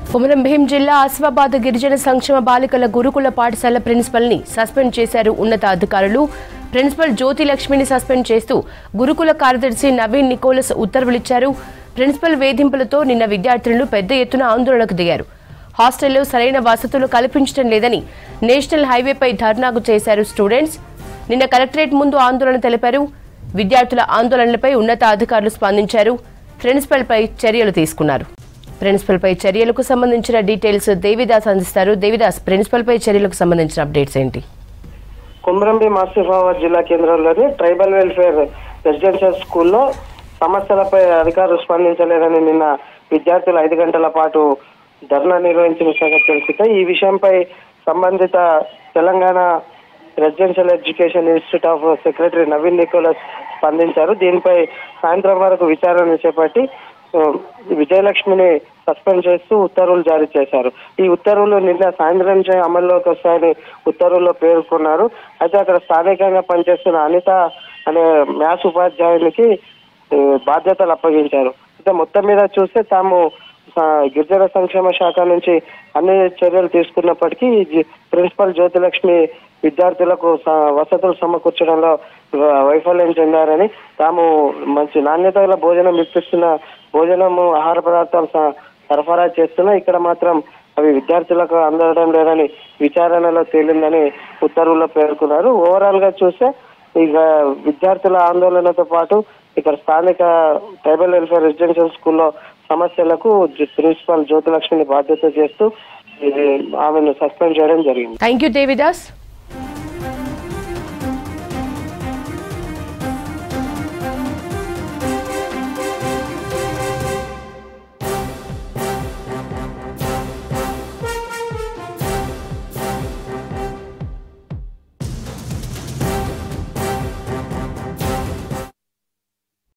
కొమరం భీం జిల్లా ఆసిఫాబాద్ గిరిజన సంక్షేమ బాలికల గురుకుల పాఠశాల ప్రిన్సిపల్ ని సస్పెండ్ చేశారు ఉన్నత అధికారులు ప్రిన్సిపల్ జ్యోతి లక్ష్మిని సస్పెండ్ చేస్తూ గురుకుల కార్యదర్శి నవీన్ నికోలస్ ఉత్తర్వులిచ్చారు ప్రిన్సిపల్ వేధింపులతో నిన్న విద్యార్థులను పెద్ద ఎత్తున ఆందోళనకు దిగారు హాస్టల్లో సరైన వసతులు కల్పించడం లేదని నేషనల్ హైవేపై ధర్నాకు చేశారు స్టూడెంట్స్ నిన్న కలెక్టరేట్ ముందు ఆందోళన తెలిపారు విద్యార్థుల ఆందోళనలపై ఉన్నత అధికారులు స్పందించారు ప్రిన్సిపల్పై చర్యలు తీసుకున్నారు ప్రిన్సిపల్పై చర్యలకు సంబంధించిన డీటెయిల్స్ దేవిదాస్ అందిస్తారు దేవిదాస్ ప్రిన్సిపల్పై చర్యలకు సంబంధించిన అప్డేట్స్ ఏంటి కుమ్రంభీం ఆసిఫాబాద్ జిల్లా కేంద్రంలోని ట్రైబల్ వెల్ఫేర్ రెసిడెన్షియల్ స్కూల్లో సమస్యలపై అధికారులు స్పందించలేదని నిన్న విద్యార్థులు ఐదు గంటల పాటు ధర్నా నిర్వహించిన సంగతి తెలిసిందే ఈ విషయంపై సంబంధిత Telangana residential education institute of secretary Naveen Nicholas స్పందించారు దీనిపై సాయంత్రం వరకు విచారణ చేపట్టి ఆ, విజయలక్ష్మిని సస్పెండ్ చేస్తూ ఉత్తర్వులు జారీ చేశారు ఈ ఉత్తర్వులు నిన్న సాయంత్రం నుంచి అమల్లోకి వస్తాయని ఉత్తర్వుల్లో పేర్కొన్నారు అయితే అక్కడ స్థానికంగా పనిచేస్తున్న అనిత అనే మ్యాథ్స్ ఉపాధ్యాయునికి ఆ, బాధ్యతలు అప్పగించారు అయితే మొత్తం మీద చూస్తే తాము ఆ, గిరిజన సంక్షేమ శాఖ నుంచి అన్ని చర్యలు తీసుకున్నప్పటికీ జి- ప్రిన్సిపల్ జ్యోతిలక్ష్మి విద్యార్థులకు స- వసతులు సమకూర్చడంలో వ- వైఫల్యం చెందారని తాము మంచి నాణ్యత గల భోజనం ఇప్పిస్తున్న భోజనము ఆహార పదార్థాలు స- సరఫరా చేస్తున్నా ఇక్కడ మాత్రం అవి విద్యార్థులకు అందడం లేదని విచారణలో తేలిందని ఉత్తర్వుల్లో పేర్కొన్నారు ఓవరాల్ గా చూస్తే ఇక విద్యార్థుల ఆందోళనతో పాటు ఇక్కడ స్థానిక ట్రైబల్ వెల్ఫేర్ రెసిడెన్షియల్ స్కూల్లో సమస్యలకు జి- ప్రిన్సిపాల్ జ్యోతిలక్ష్మిని బాధ్యత చేస్తూ ఇది ఆమెను సస్పెండ్ చేయడం జరిగింది థ్యాంక్ యూ దేవిదాస్